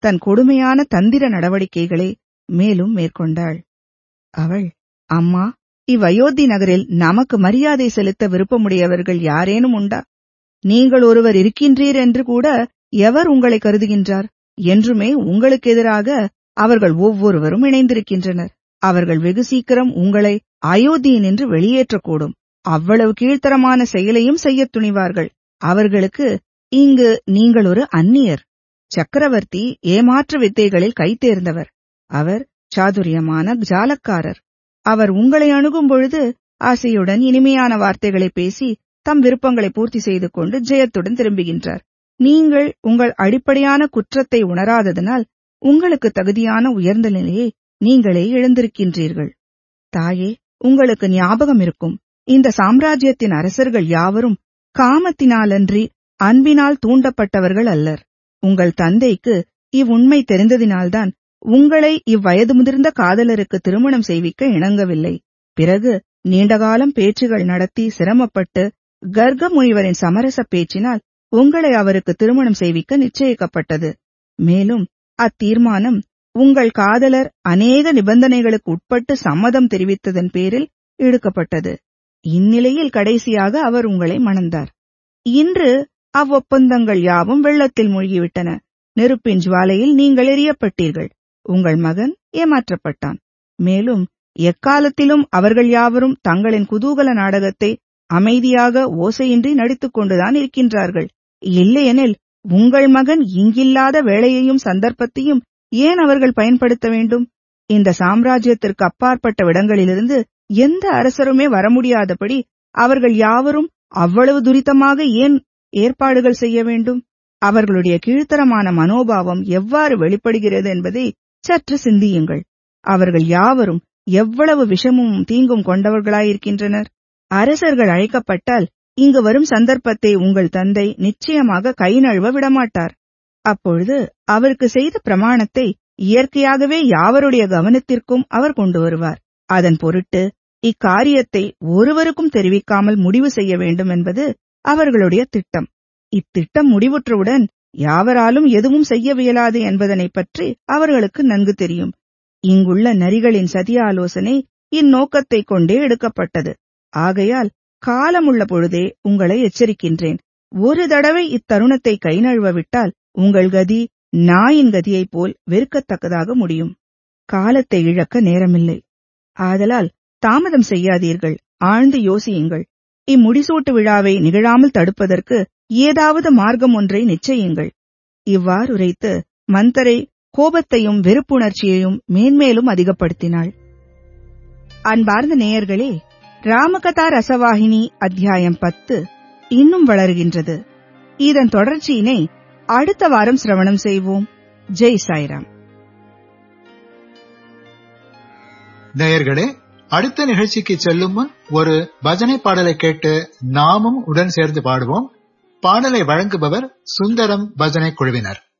தன் கொடுமையான தந்திர நடவடிக்கைகளை மேலும் மேற்கொண்டாள் அவள் அம்மா இவ்வயோத்தி நகரில் நமக்கு மரியாதை செலுத்த விருப்பமுடையவர்கள் யாரேனும் உண்டா நீங்கள் ஒருவர் இருக்கின்றீர் என்று கூட எவர் உங்களை கருதுகின்றார் என்றுமே உங்களுக்கு எதிராக அவர்கள் ஒவ்வொருவரும் இணைந்திருக்கின்றனர் அவர்கள் வெகு சீக்கிரம் உங்களை அயோத்தியினின்று வெளியேற்றக்கூடும் அவ்வளவு கீழ்த்தரமான செயலையும் செய்யத் துணிவார்கள் அவர்களுக்கு இங்கு நீங்கள் ஒரு அந்நியர் சக்கரவர்த்தி ஏமாற்று வித்தைகளில் கைத்தேர்ந்தவர் அவர் சாதுரியமான ஜாலக்காரர் அவர் உங்களை அணுகும் பொழுது ஆசையுடன் இனிமையான வார்த்தைகளை பேசி தம் விருப்பங்களை பூர்த்தி செய்து கொண்டு ஜெயத்துடன் திரும்புகின்றார் நீங்கள் உங்கள் அடிப்படையான குற்றத்தை உணராததனால் உங்களுக்கு தகுதியான உயர்ந்த நிலையை நீங்களே இழந்திருக்கின்றீர்கள் தாயே உங்களுக்கு ஞாபகம் இருக்கும் இந்த சாம்ராஜ்யத்தின் அரசர்கள் யாவரும் காமத்தினாலன்றி அன்பினால் தூண்டப்பட்டவர்கள் அல்லர் உங்கள் தந்தைக்கு இவ்வுண்மை தெரிந்ததினால்தான் உங்களை இவ்வயது முதிர்ந்த காதலருக்கு திருமணம் செய்விக்க இணங்கவில்லை பிறகு நீண்டகாலம் பேச்சுகள் நடத்தி சிரமப்பட்டு கர்க முனிவரின் சமரச பேச்சினால் உங்களை அவருக்கு திருமணம் செய்விக்க நிச்சயிக்கப்பட்டது மேலும் அத்தீர்மானம் உங்கள் காதலர் அநேக நிபந்தனைகளுக்கு உட்பட்டு சம்மதம் தெரிவித்ததன் பேரில் எடுக்கப்பட்டது இந்நிலையில் கடைசியாக அவர் உங்களை மணந்தார் இன்று அவ்வொப்பந்தங்கள் யாவும் வெள்ளத்தில் மூழ்கிவிட்டன நெருப்பின் ஜுவாலையில் நீங்கள் எரியப்பட்டீர்கள் உங்கள் மகன் ஏமாற்றப்பட்டான் மேலும் எக்காலத்திலும் அவர்கள் யாவரும் தங்களின் குதூகல நாடகத்தை அமைதியாக ஓசையின்றி நடித்துக் கொண்டுதான் இருக்கின்றார்கள் இல்லையெனில் உங்கள் மகன் இங்கில்லாத வேளையையும் சந்தர்ப்பத்தையும் ஏன் அவர்கள் பயன்படுத்த வேண்டும் இந்த சாம்ராஜ்யத்திற்கு அப்பாற்பட்ட விடங்களிலிருந்து எந்த அரசருமே வர முடியாதபடி அவர்கள் யாவரும் அவ்வளவு துரிதமாக ஏன் ஏற்பாடுகள் செய்ய வேண்டும் அவர்களுடைய கீழ்த்தரமான மனோபாவம் எவ்வாறு வெளிப்படுகிறது என்பதை சற்று சிந்தியுங்கள் அவர்கள் யாவரும் எவ்வளவு விஷமும் தீங்கும் கொண்டவர்களாயிருக்கின்றனர் அரசர்கள் அழைக்கப்பட்டால் இங்கு வரும் சந்தர்ப்பத்தை உங்கள் தந்தை நிச்சயமாக கை நழுவ விடமாட்டார் அப்பொழுது அவருக்கு செய்த பிரமாணத்தை இயற்கையாகவே யாவருடைய கவனத்திற்கும் அவர் கொண்டு வருவார் அதன் பொருட்டு இக்காரியத்தை ஒருவருக்கும் தெரிவிக்காமல் முடிவு செய்ய வேண்டும் என்பது அவர்களுடைய திட்டம் இத்திட்டம் முடிவுற்றவுடன் யாவராலும் எதுவும் செய்யவியலாது என்பதனைப் பற்றி அவர்களுக்கு நன்கு தெரியும் இங்குள்ள நரிகளின் சதி ஆலோசனை இந்நோக்கத்தைக் கொண்டே எடுக்கப்பட்டது ஆகையால் காலமுள்ள பொழுதே உங்களை எச்சரிக்கின்றேன் ஒரு தடவை இத்தருணத்தை கை நழுவ விட்டால் உங்கள் கதி நாயின் கதியைப் போல் வெறுக்கத்தக்கதாக முடியும் காலத்தை இழக்க நேரமில்லை ஆதலால் தாமதம் செய்யாதீர்கள் ஆழ்ந்து யோசியுங்கள் இம்முடிசூட்டு விழாவை நிகழாமல் தடுப்பதற்கு ஏதாவது மார்க்கம் ஒன்றை நிச்சயிங்கள் இவ்வாறு உரைத்து மந்தரை கோபத்தையும் வெறுப்புணர்ச்சியையும் மேன்மேலும் அதிகப்படுத்தினாள் அன்பார்ந்த நேயர்களே ராமகதா ரசவாகினி அத்தியாயம் பத்து இன்னும் வளர்கின்றது இதன் தொடர்ச்சியினை அடுத்த வாரம் சிரவணம் செய்வோம் ஜெய் சாய்ராம் நேயர்களே அடுத்த நிகழ்ச்சிக்கு செல்லும் முன் ஒரு பஜனை பாடலை கேட்டு நாமும் உடன் சேர்ந்து பாடுவோம் பாடலை வழங்குபவர் சுந்தரம் பஜனை குழுவினர்